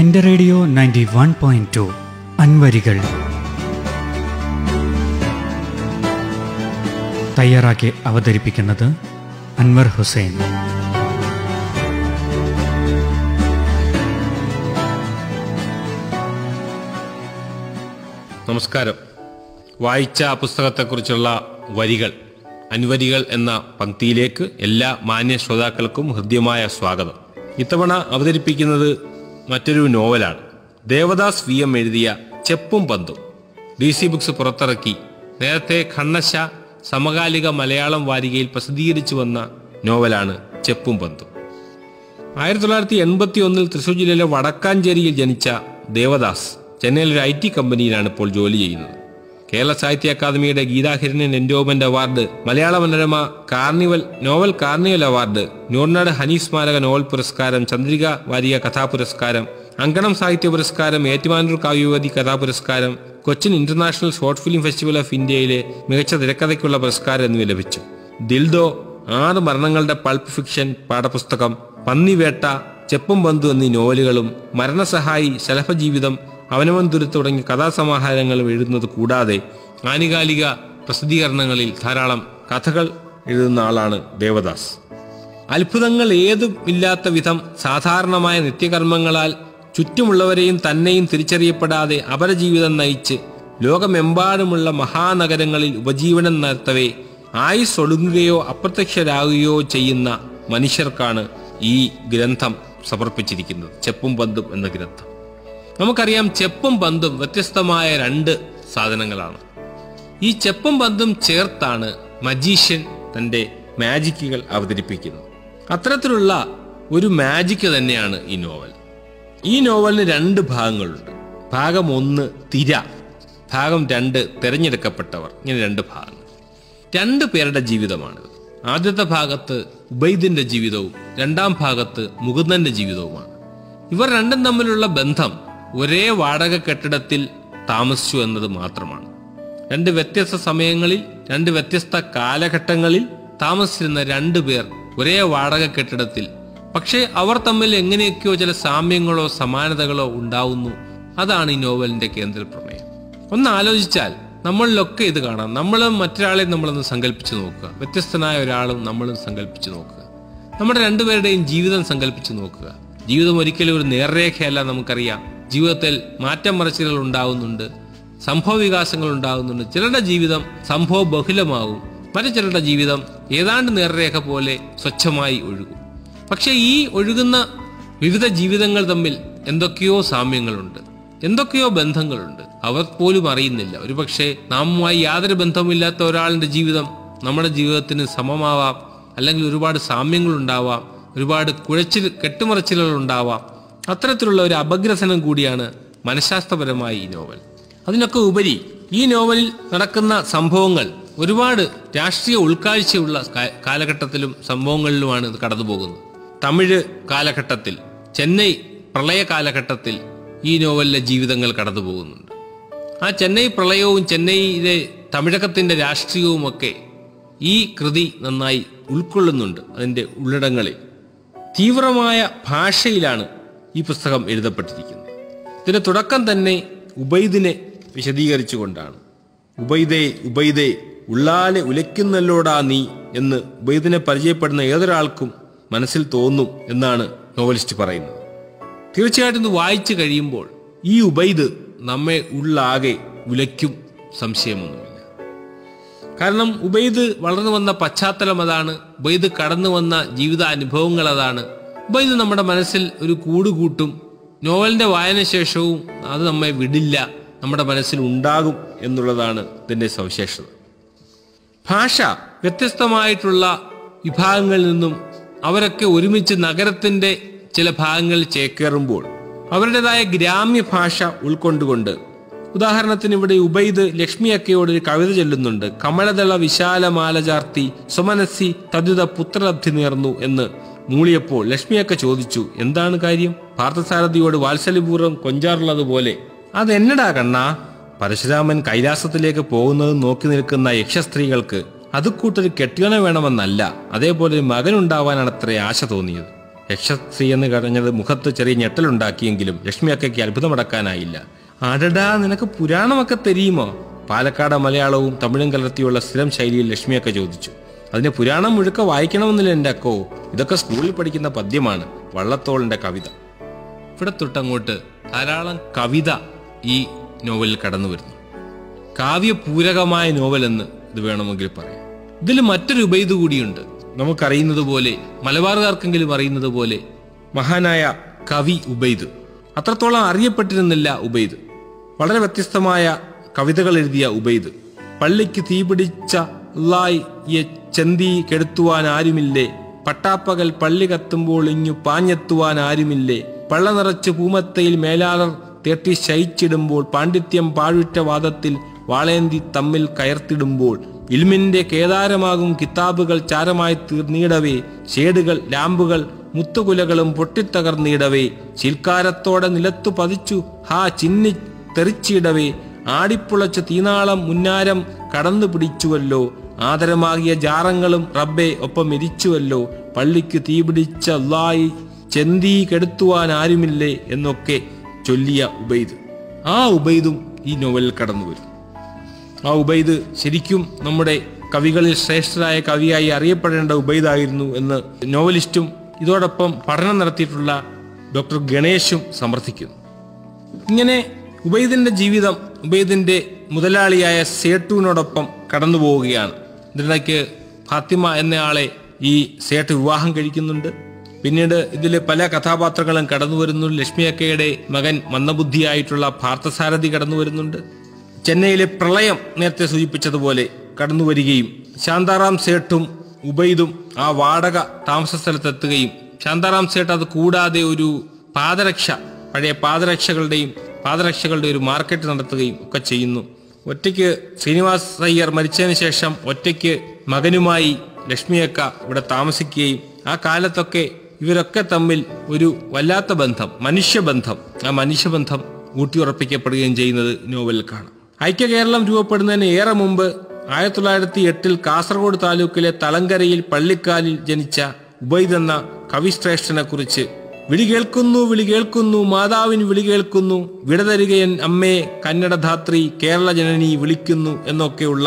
എന്റെ radio ninety one point two അൻവരികൾ തയ്യാറാക്കി അവതരിപ്പിക്കുന്നത് അൻവർ ഹുസൈൻ നമസ്കാരം വായിച്ച പുസ്തകത്തെക്കുറിച്ചുള്ള വരികൾ അൻവരികൾ എന്ന പങ്ക്തിയിലേക്ക് എല്ലാ മാന്യ ശ്രോതാക്കൾക്കും ഹൃദ്യമായ സ്വാഗതം ഇത്തവണ അവതരിപ്പിക്കുന്നത് മറ്റൊരു നോവലാണ് ദേവദാസ് വി എം എഴുതിയ ചെപ്പും പന്തും ഡി സി ബുക്സ് പുറത്തിറക്കി നേരത്തെ ഖണ്ണശ സമകാലിക മലയാളം വാരികയിൽ പ്രസിദ്ധീകരിച്ചു വന്ന നോവലാണ് ചെപ്പും പന്തും ആയിരത്തി തൊള്ളായിരത്തി എൺപത്തി ഒന്നിൽ തൃശൂർ ജില്ലയിലെ വടക്കാഞ്ചേരിയിൽ ജനിച്ച ദേവദാസ് ചെന്നൈയിൽ ഒരു ഐ ടി കമ്പനിയിലാണ് ഇപ്പോൾ ജോലി ചെയ്യുന്നത് കേരള സാഹിത്യ അക്കാദമിയുടെ ഗീതാഹിരണ്യൻ endowment award Malayala Manorama carnival novel carnival award Noornad Hanif സ്മാരക നോവൽ പുരസ്കാരം ചന്ദ്രിക വാരിക കഥാപുരസ്കാരം അങ്കണം സാഹിത്യ പുരസ്കാരം ഏറ്റുമാനൂർ കാവ്യവതി കഥാപുരസ്കാരം Cochin international short film festival of ഇന്ത്യയിലെ മികച്ച തിരക്കഥയ്ക്കുള്ള പുരസ്കാരം എന്നിവ ലഭിച്ചു ദിൽദോ ആറ് മരണങ്ങളുടെ പൾപ്പ് ഫിക്ഷൻ പാഠപുസ്തകം പന്നിവേട്ട ചെപ്പും ബന്ധു എന്നീ നോവലുകളും മരണസഹായി ശലഭജീവിതം അവനവൻ തുരുത്ത് തുടങ്ങിയ കഥാസമാഹാരങ്ങളും എഴുതുന്നത് കൂടാതെ ആനുകാലിക പ്രസിദ്ധീകരണങ്ങളിൽ ധാരാളം കഥകൾ എഴുതുന്ന ആളാണ് ദേവദാസ് അത്ഭുതങ്ങൾ ഏതും ഇല്ലാത്ത വിധം സാധാരണമായ നിത്യകർമ്മങ്ങളാൽ ചുറ്റുമുള്ളവരെയും തന്നെയും തിരിച്ചറിയപ്പെടാതെ അപരജീവിതം നയിച്ച് ലോകമെമ്പാടുമുള്ള മഹാനഗരങ്ങളിൽ ഉപജീവനം നടത്തവേ ആയുസ് ഒടുങ്ങുകയോ അപ്രത്യക്ഷരാകുകയോ ചെയ്യുന്ന മനുഷ്യർക്കാണ് ഈ ഗ്രന്ഥം സമർപ്പിച്ചിരിക്കുന്നത് ചെപ്പും പന്തും എന്ന ഗ്രന്ഥം നമുക്കറിയാം ചെപ്പും പന്തും വ്യത്യസ്തമായ രണ്ട് സാധനങ്ങളാണ് ഈ ചെപ്പും പന്തും ചേർത്താണ് മജീഷ്യൻ തന്റെ മാജിക്കുകൾ അവതരിപ്പിക്കുന്നത് അത്തരത്തിലുള്ള ഒരു മാജിക്ക് തന്നെയാണ് ഈ നോവൽ ഈ നോവലിന് രണ്ട് ഭാഗങ്ങളുണ്ട് ഭാഗം ഒന്ന് തിര ഭാഗം രണ്ട് തിരഞ്ഞെടുക്കപ്പെട്ടവർ ഇങ്ങനെ രണ്ട് ഭാഗങ്ങൾ രണ്ട് പേരുടെ ജീവിതമാണിത് ആദ്യത്തെ ഭാഗത്ത് ഉബൈദിന്റെ ജീവിതവും രണ്ടാം ഭാഗത്ത് മുകുന്ദന്റെ ജീവിതവുമാണ് ഇവർ രണ്ടും തമ്മിലുള്ള ബന്ധം ഒരേ വാടക കെട്ടിടത്തിൽ താമസിച്ചു എന്നത് മാത്രമാണ് രണ്ട് വ്യത്യസ്ത സമയങ്ങളിൽ രണ്ട് വ്യത്യസ്ത കാലഘട്ടങ്ങളിൽ താമസിച്ചിരുന്ന രണ്ടു പേർ ഒരേ വാടക കെട്ടിടത്തിൽ പക്ഷേ അവർ തമ്മിൽ എങ്ങനെയൊക്കെയോ ചില സാമ്യങ്ങളോ സമാനതകളോ ഉണ്ടാവുന്നു അതാണ് ഈ നോവലിന്റെ കേന്ദ്ര പ്രമേയം ഒന്ന് ആലോചിച്ചാൽ നമ്മളിലൊക്കെ ഇത് കാണാം നമ്മളും മറ്റൊരാളെ നമ്മളൊന്ന് സങ്കല്പിച്ച് നോക്കുക വ്യത്യസ്തനായ ഒരാളും നമ്മളും സങ്കല്പിച്ച് നോക്കുക നമ്മുടെ രണ്ടുപേരുടെയും ജീവിതം സങ്കല്പിച്ച് നോക്കുക ജീവിതം ഒരിക്കലും ഒരു നേർരേഖയല്ല നമുക്കറിയാം ജീവിതത്തിൽ മാറ്റം മറിച്ചിലുകൾ ഉണ്ടാകുന്നുണ്ട് സംഭവ വികാസങ്ങൾ ഉണ്ടാകുന്നുണ്ട് ചിലരുടെ ജീവിതം സംഭവ ബഹുലമാകും മറ്റു ചിലരുടെ ജീവിതം ഏതാണ്ട് നേർരേഖ പോലെ സ്വച്ഛമായി ഒഴുകും പക്ഷെ ഈ ഒഴുകുന്ന വിവിധ ജീവിതങ്ങൾ തമ്മിൽ എന്തൊക്കെയോ സാമ്യങ്ങളുണ്ട് എന്തൊക്കെയോ ബന്ധങ്ങളുണ്ട് അവർ പോലും അറിയുന്നില്ല ഒരുപക്ഷെ നാമുമായി യാതൊരു ബന്ധവുമില്ലാത്ത ഒരാളിന്റെ ജീവിതം നമ്മുടെ ജീവിതത്തിന് സമമാവാം അല്ലെങ്കിൽ ഒരുപാട് സാമ്യങ്ങൾ ഉണ്ടാവാം ഒരുപാട് കുഴച്ചിൽ കെട്ടുമറച്ചിലുകൾ ഉണ്ടാവാം അത്തരത്തിലുള്ള ഒരു അപഗ്രസനം കൂടിയാണ് മനഃശാസ്ത്രപരമായ ഈ നോവൽ അതിനൊക്കെ ഉപരി ഈ നോവലിൽ നടക്കുന്ന സംഭവങ്ങൾ ഒരുപാട് രാഷ്ട്രീയ ഉൾക്കാഴ്ചയുള്ള കാ- കാലഘട്ടത്തിലും സംഭവങ്ങളിലുമാണ് ഇത് കടന്നു പോകുന്നത് തമിഴ് കാലഘട്ടത്തിൽ ചെന്നൈ പ്രളയ കാലഘട്ടത്തിൽ ഈ നോവലിലെ ജീവിതങ്ങൾ കടന്നു പോകുന്നുണ്ട് ആ ചെന്നൈ പ്രളയവും ചെന്നൈയിലെ തമിഴകത്തിന്റെ രാഷ്ട്രീയവും ഒക്കെ ഈ കൃതി നന്നായി ഉൾക്കൊള്ളുന്നുണ്ട് അതിന്റെ ഉള്ളിടങ്ങളിൽ തീവ്രമായ ഭാഷയിലാണ് ഈ പുസ്തകം എഴുതപ്പെട്ടിരിക്കുന്നത് ഇതിന്റെ തുടക്കം തന്നെ ഉബൈദിനെ വിശദീകരിച്ചുകൊണ്ടാണ് ഉബൈദേ ഉബൈദേ ഉള്ളാലെ ഉലയ്ക്കുന്നല്ലോടാ നീ എന്ന് ഉബൈദിനെ പരിചയപ്പെടുന്ന ഏതൊരാൾക്കും മനസ്സിൽ തോന്നും എന്നാണ് നോവലിസ്റ്റ് പറയുന്നത് തീർച്ചയായിട്ടും ഇത് വായിച്ചു കഴിയുമ്പോൾ ഈ ഉബൈദ് നമ്മെ ഉള്ളാകെ ഉലയ്ക്കും സംശയമൊന്നുമില്ല കാരണം ഉബൈദ് വളർന്നു വന്ന പശ്ചാത്തലം അതാണ് ഉബൈദ് കടന്നു വന്ന ജീവിത അനുഭവങ്ങൾ അതാണ് ഉബൈദ് നമ്മുടെ മനസ്സിൽ ഒരു കൂടുകൂട്ടും നോവലിന്റെ വായനശേഷവും അത് നമ്മെ വിടില്ല നമ്മുടെ മനസ്സിൽ ഉണ്ടാകും എന്നുള്ളതാണ് ഇതിന്റെ സവിശേഷത ഭാഷ വ്യത്യസ്തമായിട്ടുള്ള വിഭാഗങ്ങളിൽ നിന്നും അവരൊക്കെ ഒരുമിച്ച് നഗരത്തിന്റെ ചില ഭാഗങ്ങളിൽ ചേക്കേറുമ്പോൾ അവരുടേതായ ഗ്രാമ്യ ഭാഷ ഉൾക്കൊണ്ടുകൊണ്ട് ഉദാഹരണത്തിന് ഇവിടെ ഉബൈദ് ലക്ഷ്മി അക്കയോട് ഒരു കവിത ചൊല്ലുന്നുണ്ട് കമലദള വിശാലമാല ചാർത്തി സുമനസ്സി തദ്യുത പുത്രലബ്ധി നേർന്നു എന്ന് മൂളിയപ്പോൾ ലക്ഷ്മി അക്ക ചോദിച്ചു എന്താണ് കാര്യം പാർത്ഥസാരഥിയോട് വാത്സല്യപൂർവ്വം കൊഞ്ചാറുള്ളത് പോലെ അതെന്നടാ കണ്ണാ പരശുരാമൻ കൈലാസത്തിലേക്ക് പോകുന്നത് നോക്കി നിൽക്കുന്ന യക്ഷസ്ത്രീകൾക്ക് അത് കൂട്ടൊരു കെട്ടിയണ വേണമെന്നല്ല അതേപോലെ ഒരു മകനുണ്ടാവാനാണ് അത്രേ ആശ തോന്നിയത് യക്ഷശ്രീ എന്ന് കരഞ്ഞത് മുഖത്ത് ചെറിയ ഞെട്ടലുണ്ടാക്കിയെങ്കിലും ലക്ഷ്മി അക്കയ്ക്ക് അത്ഭുതമടക്കാനായില്ല അടടാ നിനക്ക് പുരാണമൊക്കെ തെരിയുമോ പാലക്കാട് മലയാളവും തമിഴും കലർത്തിയുള്ള സ്ഥിരം ശൈലിയിൽ ലക്ഷ്മിയൊക്കെ ചോദിച്ചു അതിന് പുരാണം മുഴുക്ക വായിക്കണമെന്നില്ല എൻ്റെ അക്കോ ഇതൊക്കെ സ്കൂളിൽ പഠിക്കുന്ന പദ്യമാണ് വള്ളത്തോളിന്റെ കവിത ഇവിടെ തൊട്ടങ്ങോട്ട് ധാരാളം കവിത ഈ നോവലിൽ കടന്നു വരുന്നു കാവ്യപൂരകമായ നോവൽ എന്ന് ഇത് വേണമെങ്കിൽ പറയാം ഇതിൽ മറ്റൊരു ഉബൈദ് കൂടിയുണ്ട് നമുക്കറിയുന്നത് പോലെ മലബാറുകാർക്കെങ്കിലും അറിയുന്നത് പോലെ മഹാനായ കവി ഉബൈദ് അത്രത്തോളം അറിയപ്പെട്ടിരുന്നില്ല ഉബൈദ് വളരെ വ്യത്യസ്തമായ കവിതകൾ എഴുതിയ ഉബൈദ് പള്ളിക്ക് തീപിടിച്ച ലായ് യെ ചെന്തി കെടുത്തുവാൻ ആരുമില്ലേ പട്ടാപ്പകൽ പള്ളി കത്തുമ്പോൾ ഇങ്ങു പാഞ്ഞെത്തുവാൻ ആരുമില്ലേ പള്ള നിറച്ച് പൂമത്തയിൽ മേലാളർ തേട്ടി ശയിച്ചിടുമ്പോൾ പാണ്ഡിത്യം പാഴുറ്റ വാദത്തിൽ വാളേന്തി തമ്മിൽ കയർത്തിടുമ്പോൾ ഇൽമിന്റെ കേദാരമാകും കിതാബുകൾ ചാരമായി തീർന്നിടവേ ഷേഡുകൾ ലാമ്പുകൾ മുത്തുകുലകളും പൊട്ടിത്തകർന്നിടവേ ശിൽക്കാരത്തോടെ നിലത്തു പതിച്ചു ഹാ ചിന്നി തെറിച്ചിടവേ ആടിപ്പുളച്ച തീനാളം മുന്നാരം കടന്നു പിടിച്ചുവല്ലോ ആദരമാകിയ ജാറങ്ങളും റബ്ബെ ഒപ്പം ഇരിച്ചുവല്ലോ പള്ളിക്ക് തീപിടിച്ച അല്ലായി ചെന്തി കെടുത്തുവാൻ ആരുമില്ലേ എന്നൊക്കെ ചൊല്ലിയ ഉബൈദ് ആ ഉബൈദും ഈ നോവലിൽ കടന്നു വരും ആ ഉബൈദ് ശരിക്കും നമ്മുടെ കവികളിൽ ശ്രേഷ്ഠരായ കവിയായി അറിയപ്പെടേണ്ട ഉബൈദായിരുന്നു എന്ന് നോവലിസ്റ്റും ഇതോടൊപ്പം പഠനം നടത്തിയിട്ടുള്ള ഡോക്ടർ ഗണേശും സമർത്ഥിക്കുന്നു ഇങ്ങനെ ഉബൈദിന്റെ ജീവിതം ഉബൈദിന്റെ മുതലാളിയായ സേട്ടുവിനോടൊപ്പം കടന്നു പോവുകയാണ് ഇതിനിടയ്ക്ക് ഫാത്തിമ എന്നയാളെ ഈ സേട്ട് വിവാഹം കഴിക്കുന്നുണ്ട് പിന്നീട് ഇതിൽ പല കഥാപാത്രങ്ങളും കടന്നു വരുന്നു ലക്ഷ്മിയക്കയുടെ മകൻ മന്ദബുദ്ധിയായിട്ടുള്ള പാർത്ഥസാരഥി കടന്നു വരുന്നുണ്ട് ചെന്നൈയിലെ പ്രളയം നേരത്തെ സൂചിപ്പിച്ചതുപോലെ കടന്നു വരികയും ശാന്താറാം സേട്ടും ഉബൈദും ആ വാടക താമസ സ്ഥലത്തെത്തുകയും ശാന്താറാം സേട്ട് അത് കൂടാതെ ഒരു പാദരക്ഷ പഴയ പാദരക്ഷകളുടെയും പാദരക്ഷകളുടെ ഒരു മാർക്കറ്റ് നടത്തുകയും ഒക്കെ ചെയ്യുന്നു ഒറ്റയ്ക്ക് ശ്രീനിവാസ് അയ്യർ മരിച്ചതിന് ശേഷം ഒറ്റയ്ക്ക് മകനുമായി ലക്ഷ്മിയക്ക ഇവിടെ താമസിക്കുകയും ആ കാലത്തൊക്കെ ഇവരൊക്കെ തമ്മിൽ ഒരു വല്ലാത്ത ബന്ധം മനുഷ്യബന്ധം ആ മനുഷ്യബന്ധം ഊട്ടിയുറപ്പിക്കപ്പെടുകയും ചെയ്യുന്നത് നോവലിൽ കാണാം ഐക്യ കേരളം രൂപപ്പെടുന്നതിന് ഏറെ മുമ്പ് ആയിരത്തി തൊള്ളായിരത്തി എട്ടിൽ കാസർഗോഡ് താലൂക്കിലെ തളങ്കരയിൽ പള്ളിക്കാലിൽ ജനിച്ച ഉബൈദ് എന്ന കവിശ്രേഷ്ഠനെ കുറിച്ച് വിളി കേൾക്കുന്നു വിളി കേൾക്കുന്നു മാതാവിന് വിളി കേൾക്കുന്നു വിടതരികയൻ അമ്മയെ കന്നഡധാത്രി കേരള ജനനി വിളിക്കുന്നു എന്നൊക്കെയുള്ള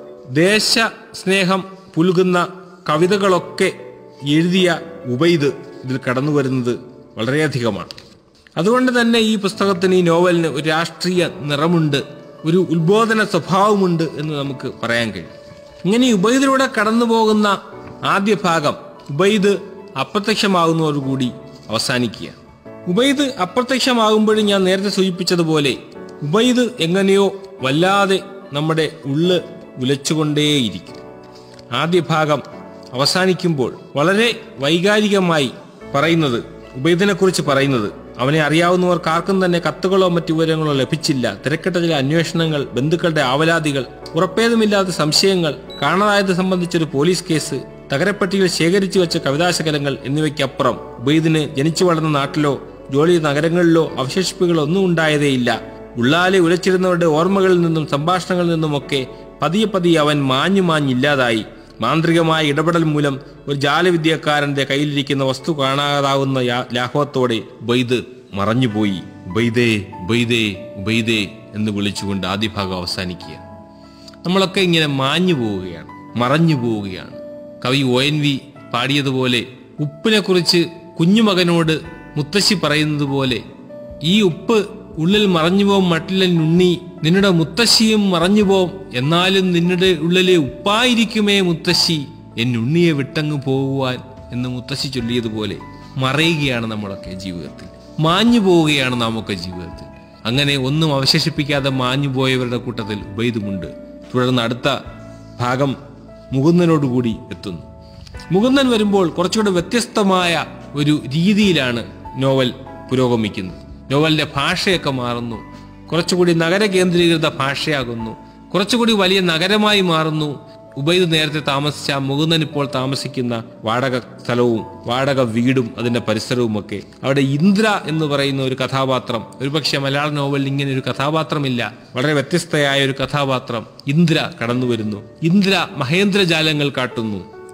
ദേശ സ്നേഹം പുലുകുന്ന കവിതകളൊക്കെ എഴുതിയ ഉബൈദ് ഇതിൽ കടന്നു വരുന്നത് വളരെയധികമാണ് അതുകൊണ്ട് തന്നെ ഈ പുസ്തകത്തിന് ഈ നോവലിന് ഒരു രാഷ്ട്രീയ നിറമുണ്ട് ഒരു ഉത്ബോധന സ്വഭാവമുണ്ട് എന്ന് നമുക്ക് പറയാൻ കഴിയും ഇങ്ങനെ ഈ ഉബൈദിലൂടെ കടന്നു പോകുന്ന ആദ്യ ഭാഗം ഉബൈദ് അപ്രത്യക്ഷമാകുന്നതോടുകൂടി അവസാനിക്കുക ഉബൈദ് അപ്രത്യക്ഷമാകുമ്പോഴും ഞാൻ നേരത്തെ സൂചിപ്പിച്ചതുപോലെ ഉബൈദ് എങ്ങനെയോ വല്ലാതെ നമ്മുടെ ഉള്ള് ഉലച്ചുകൊണ്ടേയിരിക്കും ആദ്യ ഭാഗം അവസാനിക്കുമ്പോൾ വളരെ വൈകാരികമായി പറയുന്നത് ഉബൈദിനെ കുറിച്ച് പറയുന്നത് അവനെ അറിയാവുന്നവർക്ക് ആർക്കും തന്നെ കത്തുകളോ മറ്റു വിവരങ്ങളോ ലഭിച്ചില്ല തിരക്കിട്ട ചില അന്വേഷണങ്ങൾ ബന്ധുക്കളുടെ ആവലാതികൾ ഉറപ്പേതുമില്ലാത്ത സംശയങ്ങൾ കാണാതായത് സംബന്ധിച്ചൊരു പോലീസ് കേസ് തകരപ്പെട്ടിയിൽ ശേഖരിച്ചു വെച്ച കവിതാശകലങ്ങൾ എന്നിവയ്ക്കപ്പുറം ഉബൈദിന് ജനിച്ചു വളർന്ന നാട്ടിലോ ജോലി നഗരങ്ങളിലോ അവശേഷിപ്പുകളോ ഒന്നും ഉണ്ടായതേയില്ല ഉള്ളാലെ ഉലച്ചിരുന്നവരുടെ ഓർമ്മകളിൽ നിന്നും സംഭാഷണങ്ങളിൽ നിന്നുമൊക്കെ പതിയെ പതിയെ അവൻ മാഞ്ഞു മാഞ്ഞില്ലാതായി മാന്ത്രികമായ ഇടപെടൽ മൂലം ഒരു ജാലവിദ്യക്കാരന്റെ കയ്യിലിരിക്കുന്ന വസ്തു കാണാതാവുന്ന യാ- ലാഘവത്തോടെ ബൈദ് മറഞ്ഞുപോയി ബൈദേ ബൈദേ ബൈദേ എന്ന് വിളിച്ചുകൊണ്ട് ആദ്യ ഭാഗം അവസാനിക്കുക നമ്മളൊക്കെ ഇങ്ങനെ മാഞ്ഞു പോവുകയാണ് മറഞ്ഞു പോവുകയാണ് കവി ഒ എൻ വി പാടിയതുപോലെ ഉപ്പിനെ കുറിച്ച് കുഞ്ഞുമകനോട് മുത്തശ്ശി പറയുന്നത് പോലെ ഈ ഉപ്പ് ഉള്ളിൽ മറഞ്ഞുപോകും മട്ടിലെ ഉണ്ണി നിന്നുടെ മുത്തശ്ശിയും മറഞ്ഞുപോകും എന്നാലും നിന്നുടെ ഉള്ളിലെ ഉപ്പായിരിക്കുമേ മുത്തശ്ശി എൻ ഉണ്ണിയെ വിട്ടങ്ങ് പോകുവാൻ എന്ന് മുത്തശ്ശി ചൊല്ലിയതുപോലെ മറയുകയാണ് നമ്മളൊക്കെ ജീവിതത്തിൽ മാഞ്ഞു പോവുകയാണ് നാമൊക്കെ ജീവിതത്തിൽ അങ്ങനെ ഒന്നും അവശേഷിപ്പിക്കാതെ മാഞ്ഞു പോയവരുടെ കൂട്ടത്തിൽ ഉബൈദുമുണ്ട് തുടർന്ന് അടുത്ത ഭാഗം മുകുന്ദനോടുകൂടി എത്തുന്നു മുകുന്ദൻ വരുമ്പോൾ കുറച്ചുകൂടെ വ്യത്യസ്തമായ ഒരു രീതിയിലാണ് നോവൽ പുരോഗമിക്കുന്നത് നോവലിന്റെ ഭാഷയൊക്കെ മാറുന്നു കുറച്ചുകൂടി നഗര കേന്ദ്രീകൃത ഭാഷയാകുന്നു കുറച്ചുകൂടി വലിയ നഗരമായി മാറുന്നു ഉബൈദ് നേരത്തെ താമസിച്ച മുകുന്ദൻ ഇപ്പോൾ താമസിക്കുന്ന വാടക സ്ഥലവും വാടക വീടും അതിന്റെ പരിസരവുമൊക്കെ അവിടെ ഇന്ദ്ര എന്ന് പറയുന്ന ഒരു കഥാപാത്രം ഒരുപക്ഷെ മലയാള നോവലിൽ ഇങ്ങനെ ഒരു കഥാപാത്രമില്ല വളരെ വ്യത്യസ്തയായ ഒരു കഥാപാത്രം ഇന്ദ്ര കടന്നു വരുന്നു ഇന്ദ്ര മഹേന്ദ്രജാലങ്ങൾ കാട്ടുന്നു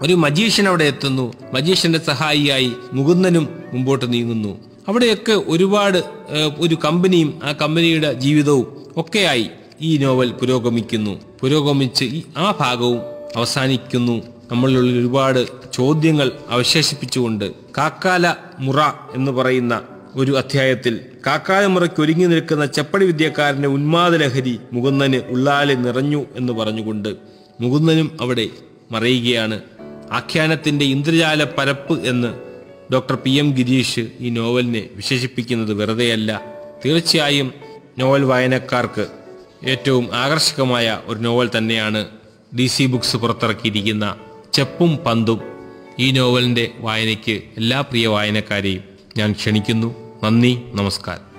ഒരു മജീഷ്യൻ അവിടെ എത്തുന്നു മജീഷ്യന്റെ സഹായിയായി മുകുന്ദനും മുമ്പോട്ട് നീങ്ങുന്നു അവിടെയൊക്കെ ഒരുപാട് ഏഹ്, ഒരു കമ്പനിയും ആ കമ്പനിയുടെ ജീവിതവും ഒക്കെയായി ഈ നോവൽ പുരോഗമിക്കുന്നു പുരോഗമിച്ച് ഈ ആ ഭാഗവും അവസാനിക്കുന്നു നമ്മളിലുള്ള ഒരുപാട് ചോദ്യങ്ങൾ അവശേഷിപ്പിച്ചുകൊണ്ട് കാക്കാല മുറ എന്ന് പറയുന്ന ഒരു അധ്യായത്തിൽ കാക്കാല മുറയ്ക്ക് ഒരുങ്ങി നിൽക്കുന്ന ചെപ്പടി വിദ്യക്കാരന്റെ ഉന്മാദ ലഹരി മുകുന്ദന് ഉള്ളാലെ നിറഞ്ഞു എന്ന് പറഞ്ഞുകൊണ്ട് മുകുന്ദനും അവിടെ മറയുകയാണ് ആഖ്യാനത്തിന്റെ ഇന്ദ്രജാല പരപ്പ് എന്ന് ഡോക്ടർ പി എം ഗിരീഷ് ഈ നോവലിനെ വിശേഷിപ്പിക്കുന്നത് വെറുതെയല്ല തീർച്ചയായും നോവൽ വായനക്കാർക്ക് ഏറ്റവും ആകർഷകമായ ഒരു നോവൽ തന്നെയാണ് ഡി സി ബുക്സ് പുറത്തിറക്കിയിരിക്കുന്ന ചെപ്പും പന്തും ഈ നോവലിന്റെ വായനയ്ക്ക് എല്ലാ പ്രിയ വായനക്കാരെയും ഞാൻ ക്ഷണിക്കുന്നു നന്ദി നമസ്കാരം